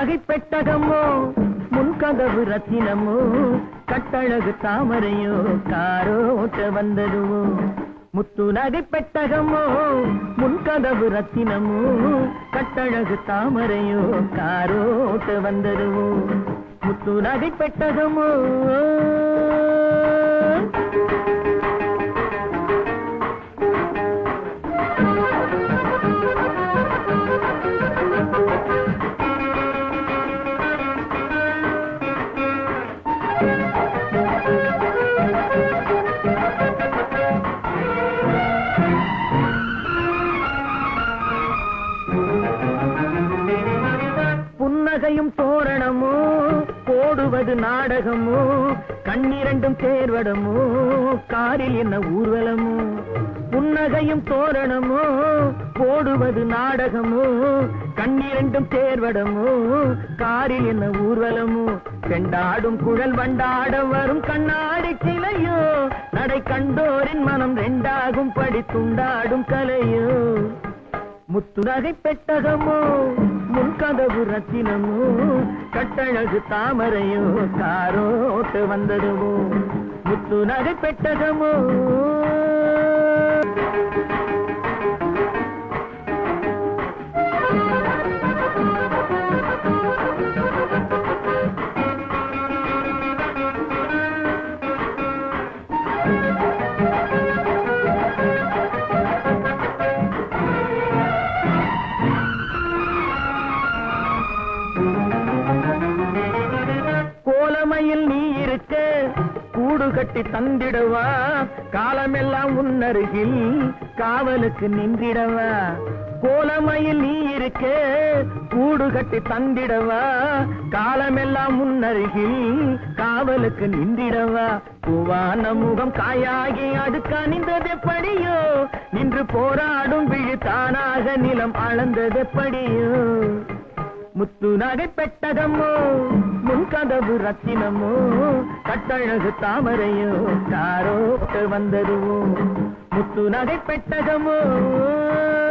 நகை பெட்டகமோ முன்கதவு ரத்தினமோ கட்டழகு தாமரையோ காரோட்ட வந்ததுவோ முத்து நகை பெட்டகமோ முன்கதவு ரத்தினமோ கட்டழகு தாமரையோ காரோட்ட வந்ததுவோ முத்து நகை பெட்டகமோ புன்னகையும் தோரணமோ போடுவது நாடகமோ கண்ணிரண்டும் தேர்வடமோ காரில் என்ன ஊர்வலமோ புன்னகையும் தோரணமோ போடுவது நாடகமோ கண்ணிரண்டும் தேர்வடமோ காரில் என்ன ஊர்வலமோ செண்டாடும் குழல் வண்டாட வரும் கண்ணாடி சிலையோ நடை கண்டோரின் மனம் ரெண்டாகும் படி துண்டாடும் கலையோ முத்து நகை பெட்டகமோ முன்கதவு ரத்தினமோ கட்டழகு தாமரையோ காரோட்டு வந்ததுவோ முத்து நகை பெட்டகமோ கோலமையில் நீ இருக்க கூடு கட்டி தந்திடவா காலமெல்லாம் உன்னருகில் காவலுக்கு நின்றிடவா கோலமையில் நீ இருக்க கூடு கட்டி தந்திடவா காலமெல்லாம் உன்னருகில் காவலுக்கு நின்றிடவா பூவான முகம் காயாகி அது கனிந்ததெப்படியோ நின்று போராடும் விழி தானாக நிலம் அளந்ததெப்படியோ முத்து நகை பெட்டகமோ முன்கதவு ரத்தினமோ கட்டழகு தாமரையோ காரோட்டு வந்ததுவோ முத்து நகை பெட்டகமோ